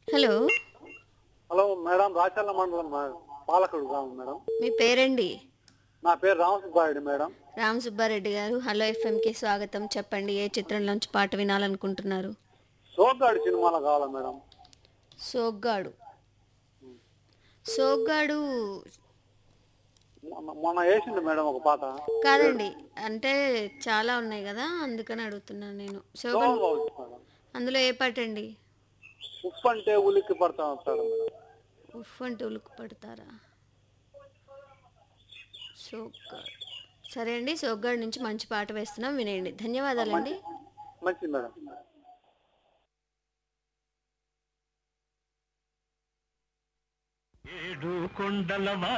hello hello madam రాచల్ల మండలం మే- పాలకుడు గ్రామం మేడం మీ పేరండి నా పేరు రామసుబ్బారెడ్డి మేడం రామ్ సుబ్బారెడ్డి గారు హలో ఎఫ్ఎంకి స్వాగతం చెప్పండి ఏ చిత్రంలోంచి పాట వినాలనుకుంటున్నారు సోగ్గాడి సినిమాలో కావాలా మేడం సోగ్గాడు సోగ్గాడు మొన్న- మొన్న వేసిండు మేడం ఒక పాట కాదండి అంటే చాలా ఉన్నాయి కదా అందుకని అడుగుతున్నాను నేను సోగ్గాడు సోగ్గా ఉంది మేడం అందులో ఏ పాట అండి ఉప్పు అంటే ఉలిక్కి పడతా వస్తాడు మేడం ఉఫ్ అంటే ఉలుకు పడతారా సోగ్గాడు సరే అండి సోగ్గాడు నుంచి మంచి పాట వేస్తున్నాం వినేయండి ధన్యవాదాలండి మంచిది మేడం ఏడు కొండల